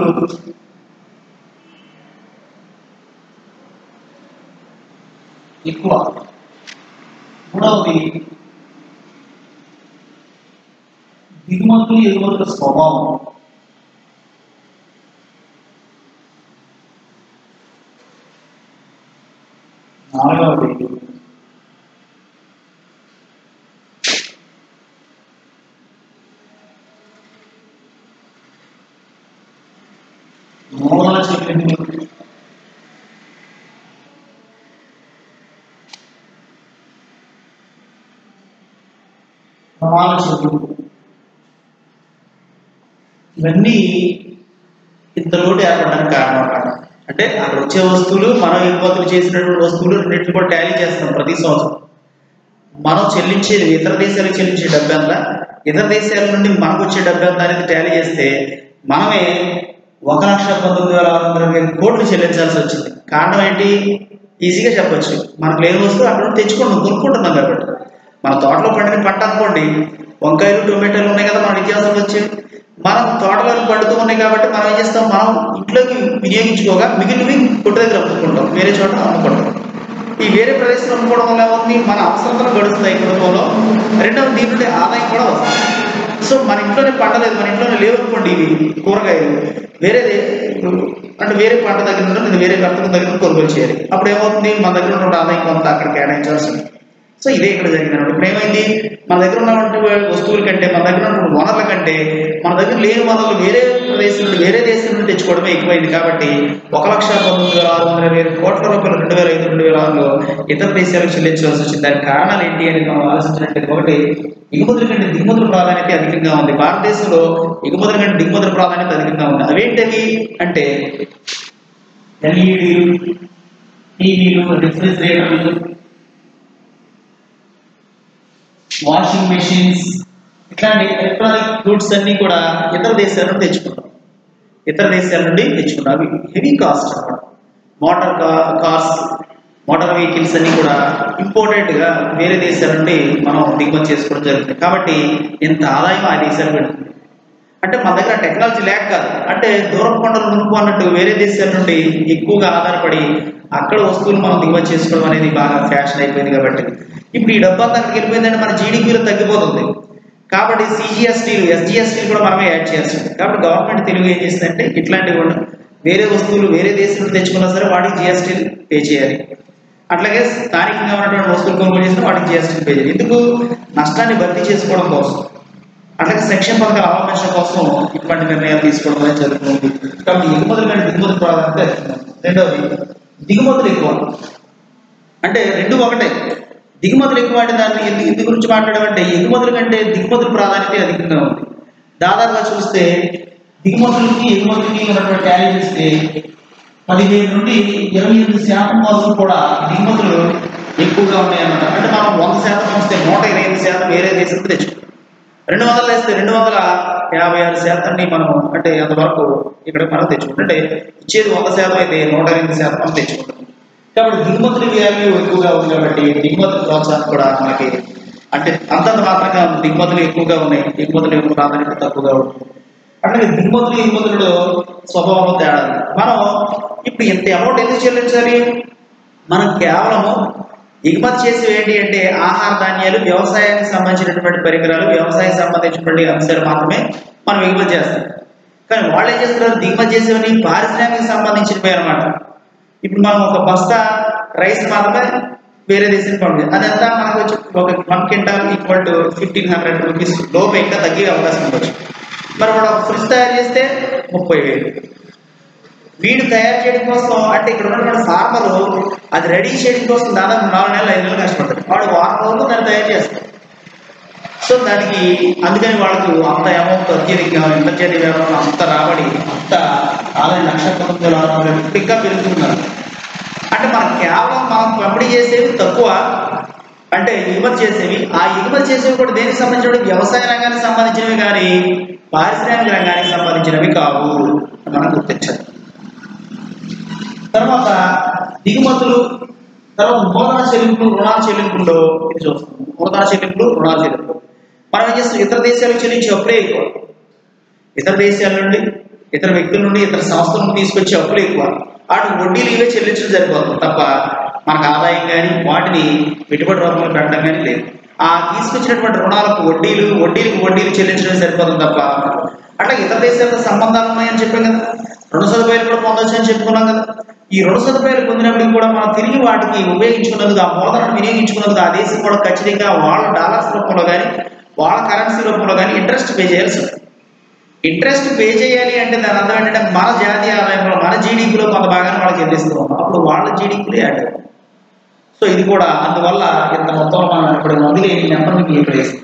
ఎక్కువ మూడవది దిగుమతులు ఎగుమతుల స్వభావం నాలుగవది మూల చెల్లింపులు ప్రమాణ చెల్లింపు ఇవన్నీ ఇంత లోటు ఏర్పడడానికి కారణం అన్నమాట అంటే అక్కడ వచ్చే వస్తువులు మనం ఎగుమతులు చేసినటువంటి వస్తువులు రెండింటిని కూడా టాలీ చేస్తాం ప్రతి సంవత్సరం మనం చెల్లించేది ఇతర దేశాలకు చెల్లించే డబ్బు ఎంత ఇతర దేశాల నుండి మనకు వచ్చే డబ్బు ఎంత అనేది టాలీ చేస్తే మనమే ఒక లక్ష పంతొమ్మిది వేల ఆరు వందల ఇరవై ఐదు కోట్లు చెల్లించాల్సి వచ్చింది కారణం ఏంటి ఈజీగా చెప్పొచ్చు మనకు లేని వస్తువు అక్కడ నుండి తెచ్చుకుంటాం కొనుక్కుంటున్నాం కాబట్టి మన తోటలో పండిన పంట అనుకోండి వంకాయలు టొమాటోలు ఉన్నాయి కదా మన ఇతిహాసంలో వచ్చేవి మనం తోటలో పండుతూ ఉన్నాయి కాబట్టి మనం ఏం చేస్తాం మనం ఇంట్లోకి వినియోగించుకోగా మిగిలినవి కొట్టు దగ్గర అమ్ముకుంటాం వేరే చోట అమ్ముకుంటాం ఈ వేరే ప్రదేశంలో అమ్ముకోవడం వల్ల ఏమవుతుంది మన అవసరతలు గడుస్తాయి కుటుంబంలో రెండవది దీని నుండి ఆదాయం కూడా వస్తుంది సో మన ఇంట్లోనే పండలేదు మన ఇంట్లోనే లేవు అనుకోండి ఇవి కూరగాయలు వేరేది ఇప్పుడు అంటే వేరే పంట దగ్గర నుండి నేను వేరే వర్తకం దగ్గర నుండి కొనుగోలు చేయాలి అప్పుడు ఏమవుతుంది మన దగ్గర ఉన్న ఆదాయం కొంత అక్కడ కేటాయించాల్సి ఉంది సో ఇదే ఇక్కడ జరిగింది అనమాట ఇప్పుడు ఏమైంది మన దగ్గర ఉన్నటువంటి వస్తువుల కంటే మన దగ్గర ఉన్నటువంటి వనరుల కంటే మన దగ్గర లేని వనరులు వేరే ప్రదేశం నుండి వేరే దేశం నుండి తెచ్చుకోవడమే ఎక్కువైంది కాబట్టి ఒక లక్ష పంతొమ్మిది వేల ఆరు వందల ఇరవై ఐదు కోట్ల రూపాయలు రెండు వేల ఐదు రెండు వేల ఆరులో ఇతర దేశాలకు చెల్లించవలసి వచ్చింది దానికి కారణాలు ఏంటి అని మనం ఆలోచించినట్లయితే ఒకటి ఎగుమతుల కంటే దిగుమతుల ప్రాధాన్యత అధికంగా ఉంది భారతదేశంలో ఎగుమతుల కంటే దిగుమతుల ప్రాధాన్యత అధికంగా ఉంది అవేంటవి అంటే ఎల్ఈడీలు టీవీలు రిఫ్రిజిరేటర్లు వాషింగ్ మెషిన్స్ ఇట్లాంటి ఎలక్ట్రానిక్ గూడ్స్ అన్ని కూడా ఇతర దేశాల నుండి తెచ్చుకుంటాం ఇతర దేశాల నుండి తెచ్చుకుంటాం అవి హెవీ కాస్ట్ అన్నమాట మోటార్ కార్స్ మోటార్ వెహికల్స్ అన్ని కూడా ఇంపోర్టెడ్ గా వేరే దేశాల నుండి మనం దిగుమతి చేసుకోవడం జరుగుతుంది కాబట్టి ఇంత ఆదాయం ఆ దేశాలు పెడుతుంది అంటే మన దగ్గర టెక్నాలజీ లేక కాదు అంటే దూరం కొండలు మునుపు అన్నట్టు వేరే దేశాల నుండి ఎక్కువగా ఆధారపడి అక్కడ వస్తువులు మనం దిగుమతి చేసుకోవడం అనేది బాగా ఫ్యాషన్ అయిపోయింది కాబట్టి ఇప్పుడు ఈ డబ్బు అంతా అక్కడికి వెళ్ళిపోయిందంటే మన జీడిపిలో తగ్గిపోతుంది కాబట్టి సిజిఎస్టీలు ఎస్జిఎస్టీలు కూడా మనమే యాడ్ చేయాల్సి ఉంది కాబట్టి గవర్నమెంట్ తెలుగు ఏం చేసిందంటే ఇట్లాంటివి కూడా వేరే వస్తువులు వేరే దేశం నుండి తెచ్చుకున్నా సరే వాటికి జిఎస్టీ పే చేయాలి అట్లాగే స్థానికంగా ఉన్నటువంటి వస్తువులు కొనుగోలు చేసిన వాటికి జిఎస్టీ పే చేయాలి ఎందుకు నష్టాన్ని భర్తీ చేసుకోవడం కోసం అట్లాగే సంక్షేమ పథకాలు అవలంబించడం కోసం ఇటువంటి నిర్ణయాలు తీసుకోవడం అనేది జరుగుతుంది కాబట్టి ఎగుమతులు కంటే దిగుమతులు ప్రాధాన్యత ఎక్కువ. రెండవది దిగుమతులు ఎక్కువ అంటే రెండు ఒకటే దిగుమతులు ఎక్కువ అంటే దాన్ని ఎందు- ఎందు గురించి మాట్లాడమంటే ఎగుమతుల కంటే దిగుమతుల ప్రాధాన్యత అధికంగా ఉంది దాదాపుగా చూస్తే దిగుమతులకి ఎగుమతులకి ఉన్నటువంటి టాలీ చేస్తే పదిహేను నుండి ఇరవై ఎనిమిది శాతం వరకు కూడా దిగుమతులు ఎక్కువగా ఉన్నాయన్నమాట అంటే మనం వంద శాతం వస్తే నూట ఇరవై ఎనిమిది శాతం వేరే దేశం నుండి తెచ్చుకుంటాం రెండు వందలు వేస్తే రెండు వందల యాభై ఆరు శాతాన్ని మనం అంటే అంతవరకు ఇక్కడ మనం తెచ్చుకుంటాం అంటే ఇచ్చేది వంద శాతం అయితే నూట ఎనిమిది శాతం మనం తెచ్చుకుంటాం కాబట్టి దిగుమతుల వాల్యూ ఎక్కువగా ఉంది కాబట్టి దిగుమతుల ప్రోత్సాహం కూడా మనకి అంటే అంతంత మాత్రంగా ఉంది. దిగుమతులు ఎక్కువగా ఉన్నాయి ఎగుమతులు ఎక్కువ ప్రాధాన్యత తక్కువగా ఉంది అట్లాగే దిగుమతులు ఎగుమతులలో స్వభావంలో తేడా ఉంది. మనం ఇప్పుడు ఇప్పుడు ఇంత అమౌంట్ ఎందుకు చెల్లించాలి మనం కేవలము ఎగుమతి చేసి ఏంటి అంటే ఆహార ధాన్యాలు వ్యవసాయానికి సంబంధించినటువంటి పరికరాలు వ్యవసాయం సంబంధించినటువంటి అంశాలు మాత్రమే మనం ఎగుమతి చేస్తాం కానీ వాళ్ళు ఏం చేస్తున్నారు దిగుమతి చేసేవని పారిశ్రామిక సంబంధించినవి అనమాట ఇప్పుడు మనం ఒక బస్తా రైస్ మాత్రమే వేరే దేశానికి పంపించాలి అదంతా మనకు వచ్చి ఒక one quintal equal to fifteen hundred rupees లోపు ఇంకా తగ్గే అవకాశం ఉండొచ్చు మరి వాడు ఒక ఫ్రిడ్జ్ తయారు చేస్తే ముప్పై వేలు వీడు తయారు చేయడం కోసం అంటే ఇక్కడ ఉన్నటువంటి ఫార్మర్ అది రెడీ చేయడం కోసం దాదాపు నాలుగు నెలలు ఐదు నెలలు కష్టపడతాడు వాడు వారం రోజులు దాన్ని తయారు చేస్తాడు సో దానికి అందుకని వాళ్ళకు అంత అమౌంట్ అత్యధికంగా అంతర్జాతీయ వ్యాపారం అంత రాబడి అంత ఆదాయం లక్ష పంతొమ్మిది వేల ఆరు వందలు ఇప్పుడు ఇంకా పెరుగుతున్నారు అంటే మనం కేవలం మనం పంపిణీ చేసేవి తక్కువ అంటే ఎగుమతి చేసేవి ఆ ఎగుమతి చేసేవి కూడా దేనికి సంబంధించిన వ్యవసాయ రంగానికి సంబంధించినవి కానీ పారిశ్రామిక రంగానికి సంబంధించినవి కావు అని మనం గుర్తించాలి తర్వాత దిగుమతులు తర్వాత మూలధన చెల్లింపులు రుణాల చెల్లింపుల్లో ఇది చూస్తాం మూలధన చెల్లింపులు రుణాల చెల్లింపులు మనం ఏం చేస్తాం ఇతర దేశాలకు చెల్లించే అప్పులే ఎక్కువ ఇతర దేశాల నుండి ఇతర వ్యక్తుల నుండి ఇతర సంస్థల నుండి తీసుకొచ్చే అప్పులు ఎక్కువ వాటి వడ్డీలు ఇవే చెల్లించడం సరిపోతుంది తప్ప మనకు ఆదాయం కానీ వాటిని పెట్టుబడి రూపంలో పెట్టడం కానీ లేదు ఆ తీసుకొచ్చినటువంటి రుణాలకు వడ్డీలు వడ్డీలకు వడ్డీలు చెల్లించడం సరిపోతుంది తప్ప అట్లా ఇతర దేశాలతో సంబంధాలు ఉన్నాయని చెప్పాం కదా రుణ సదుపాయాలు కూడా పొందొచ్చు అని చెప్పుకున్నాం కదా ఈ రుణ సదుపాయాలు పొందినప్పటికీ కూడా మనం తిరిగి వాటికి ఉపయోగించుకున్నందుకు ఆ మూలధనం వినియోగించుకున్నందుకు ఆ దేశం కూడా ఖచ్చితంగా వాళ్ళ డాలర్స్ రూపంలో కానీ వాళ్ళ కరెన్సీ రూపంలో కానీ ఇంట్రెస్ట్ పే చేయాల్సి ఉంటుంది ఇంట్రెస్ట్ పే చేయాలి అంటే దాని అర్థం ఏంటంటే మన జాతీయ ఆదాయంలో మన జీడీపీలో కొంత భాగాన్ని వాళ్ళకి చెల్లిస్తూ ఉన్నాం అప్పుడు వాళ్ళ జీడీపీలో యాడ్ అవుతుంది సో ఇది కూడా అందువల్ల ఇంత మొత్తంలో మనం ఇప్పుడు అందుకే ఈ నెంబర్ మీకు ఇక్కడ వేస్తాం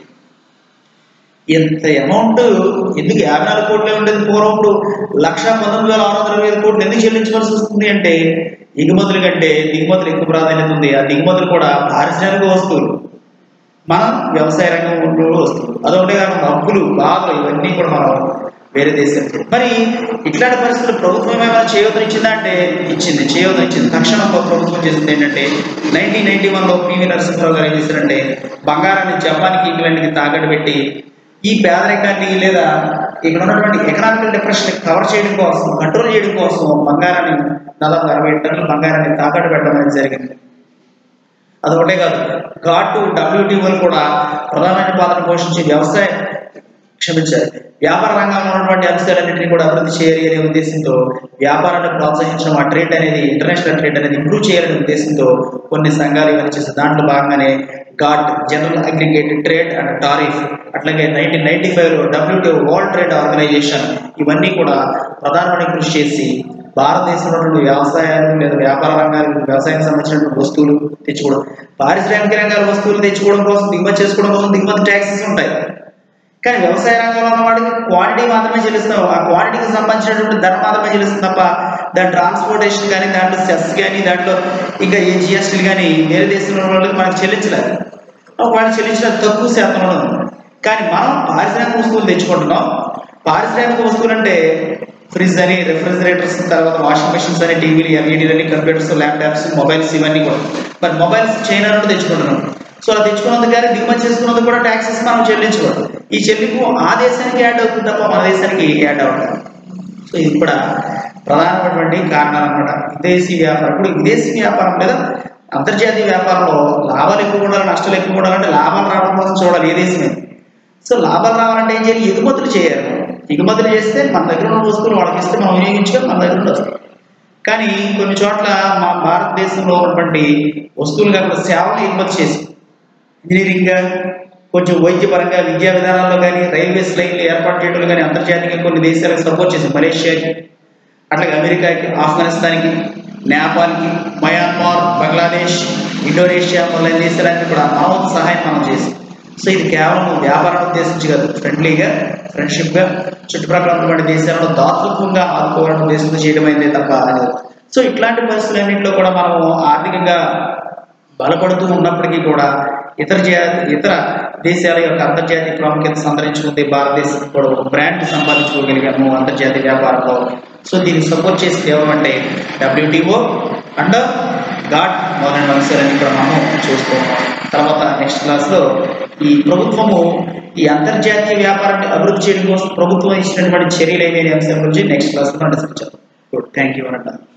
ఇంత అమౌంట్ ఎందుకు యాభై నాలుగు కోట్లే ఉండేది పూర్వం ఇప్పుడు లక్ష పంతొమ్మిది వేల ఆరు వందల ఇరవై ఐదు కోట్లు ఎందుకు చెల్లించవలసి వస్తుంది అంటే ఎగుమతుల కంటే దిగుమతులు ఎక్కువ ప్రాధాన్యత ఉంది ఆ దిగుమతులు కూడా పారిశ్రామిక వస్తువులు మనం వ్యవసాయ రంగంలో వస్తువులు అదొకటే కాకుండా అప్పులు బాధలు ఇవన్నీ కూడా మనం వేరే దేశం మరి ఇట్లాంటి పరిస్థితులు ప్రభుత్వం ఏమైనా చేయవద్దని ఇచ్చిందా అంటే ఇచ్చింది చేయవద్దని ఇచ్చింది తక్షణం ఒక ప్రభుత్వం చేసింది ఏంటంటే నైన్టీన్ నైన్టీ వన్లో పివి నరసింహరావు గారు ఏం చేశారంటే బంగారాన్ని జపాన్కి ఇంగ్లాండ్కి తాకట్టు పెట్టి ఈ పేదరికాన్ని లేదా ఇక్కడ ఉన్నటువంటి ఎకనామికల్ డిప్రెషన్ కవర్ చేయడం కోసం కంట్రోల్ చేయడం కోసం బంగారాన్ని దాదాపు అరవై టన్నుల బంగారాన్ని తాకట్టు పెట్టడం అనేది జరిగింది అదొకటే కాదు ఘాటు డబ్ల్యూటీఓలు కూడా ప్రధానమైన పాత్ర పోషించి వ్యవసాయ క్షమించాలి వ్యాపార రంగంలో ఉన్నటువంటి అంశాలన్నింటినీ కూడా అభివృద్ధి చేయాలి అనే ఉద్దేశంతో వ్యాపారాన్ని ప్రోత్సహించడం ఆ ట్రేడ్ అనేది ఇంటర్నేషనల్ ట్రేడ్ అనేది ఇంప్రూవ్ చేయాలనే ఉద్దేశంతో కొన్ని సంఘాలు ఇవన్నీ చేసి దాంట్లో భాగంగానే GATT general aggregated trade and tariff అట్లాగే నైన్టీన్ నైన్టీ ఫైవ్లో డబ్ల్యూటీఓ వరల్డ్ ట్రేడ్ ఆర్గనైజేషన్ ఇవన్నీ కూడా ప్రధానమైన కృషి చేసి భారతదేశంలో ఉన్నటువంటి వ్యవసాయాలు లేదా వ్యాపార రంగాలు వ్యవసాయానికి సంబంధించినటువంటి వస్తువులు తెచ్చుకోవడం పారిశ్రామిక రంగాల వస్తువులు తెచ్చుకోవడం కోసం దిగుమతి చేసుకోవడం కోసం దిగుమతి ట్యాక్సెస్ ఉంటాయి కానీ వ్యవసాయ రంగంలో ఉన్న వాడికి క్వాంటిటీ మాత్రమే చెల్లిస్తాం ఆ క్వాంటిటీకి సంబంధించినటువంటి ధర మాత్రమే చెల్లిస్తుంది తప్ప దాని ట్రాన్స్పోర్టేషన్ కానీ దాంట్లో సెస్ కానీ దాంట్లో ఇంకా ఏ జిఎస్టీలు కానీ వేరే దేశంలో ఉన్న వాళ్ళకి మనకు చెల్లించలేదు ఒకవేళ చెల్లించిన తక్కువ శాతంలో ఉంది కానీ మనం పారిశ్రామిక వస్తువులు తెచ్చుకుంటున్నాం పారిశ్రామిక వస్తువులు అంటే ఫ్రిడ్జ్ అని రెఫ్రిజిరేటర్స్ తర్వాత వాషింగ్ మెషిన్స్ అని టీవీలు ఎల్ఈడీలు అని కంప్యూటర్స్ ల్యాప్టాప్స్ మొబైల్స్ ఇవన్నీ కూడా మరి మొబైల్స్ చైనా నుండి తెచ్చుకుంటున్నాం సో అలా తెచ్చుకున్నందుకు కానీ దిగుమతి చేసుకున్నందుకు కూడా ట్యాక్సెస్ మనం చెల్లించుకోవాలి ఈ చెల్లింపు ఆ దేశానికి యాడ్ అవుతుంది తప్ప మన దేశానికి యాడ్ అవ్వట్లేదు సో ఇది కూడా ప్రధానమైనటువంటి కారణాలు అనమాట విదేశీ వ్యాపారం ఇప్పుడు విదేశీ వ్యాపారం లేదా అంతర్జాతీయ వ్యాపారంలో లాభాలు ఎక్కువ ఉండాలి నష్టాలు ఎక్కువ ఉండాలంటే లాభాలు రావడం కోసం చూడాలి ఏ దేశమే సో లాభాలు రావాలంటే ఏం చేయాలి ఎగుమతులు చేయాలి ఎగుమతులు చేస్తే మన దగ్గర ఉన్న వస్తువులు వాళ్ళకి ఇస్తే మనం వినియోగించుకొని మన దగ్గర నుండి వస్తాయి కానీ కొన్ని చోట్ల మా భారతదేశంలో ఉన్నటువంటి వస్తువులు కాకుండా సేవలు ఎగుమతి చేసి ఇంజనీరింగ్గా కొంచెం వైద్యపరంగా విద్యా విధానాల్లో కానీ రైల్వేస్ లైన్లు ఏర్పాటు చేయడంలో కానీ అంతర్జాతీయంగా కొన్ని దేశాలకు సపోర్ట్ చేసి మలేషియాకి అట్లాగే అమెరికాకి ఆఫ్ఘనిస్తాన్కి నేపాల్కి మయన్మార్ బంగ్లాదేశ్ ఇండోనేషియా మొదలైన దేశాలన్నీ కూడా మామూలు సహాయం మనం చేసి సో ఇది కేవలం వ్యాపారం ఉద్దేశించి కాదు ఫ్రెండ్లీగా ఫ్రెండ్షిప్గా చుట్టుప్రక్కల ఉన్నటువంటి దేశాలలో దాతృత్వంగా ఆదుకోవాలని ఉద్దేశంతో చేయడం అయిందే తప్ప అనేది సో ఇట్లాంటి పరిస్థితులన్నింటిలో కూడా మనం ఆర్థికంగా బలపడుతూ ఉన్నప్పటికీ కూడా ఇతర జా ఇతర దేశాల యొక్క అంతర్జాతీయ ప్రాముఖ్యత సంతరించుకుంది భారతదేశం కూడా ఒక బ్రాండ్ సంపాదించుకోగలిగాము అంతర్జాతీయ వ్యాపారంలో సో దీన్ని సపోర్ట్ చేసి కేవలం అంటే డబ్ల్యూటీఓ అండ్ ఘాట్ మొదలైన అంశాలన్నీ కూడా మనం చూస్తూ ఉన్నాం తర్వాత నెక్స్ట్ క్లాస్లో ఈ ప్రభుత్వము ఈ అంతర్జాతీయ వ్యాపారాన్ని అభివృద్ధి చేయడం కోసం ప్రభుత్వం ఇచ్చినటువంటి చర్యలు ఏమేమి అంశాల గురించి నెక్స్ట్ క్లాస్లో మనం డిస్కస్ చేద్దాం గుడ్ థ్యాంక్ యూ అనంటారు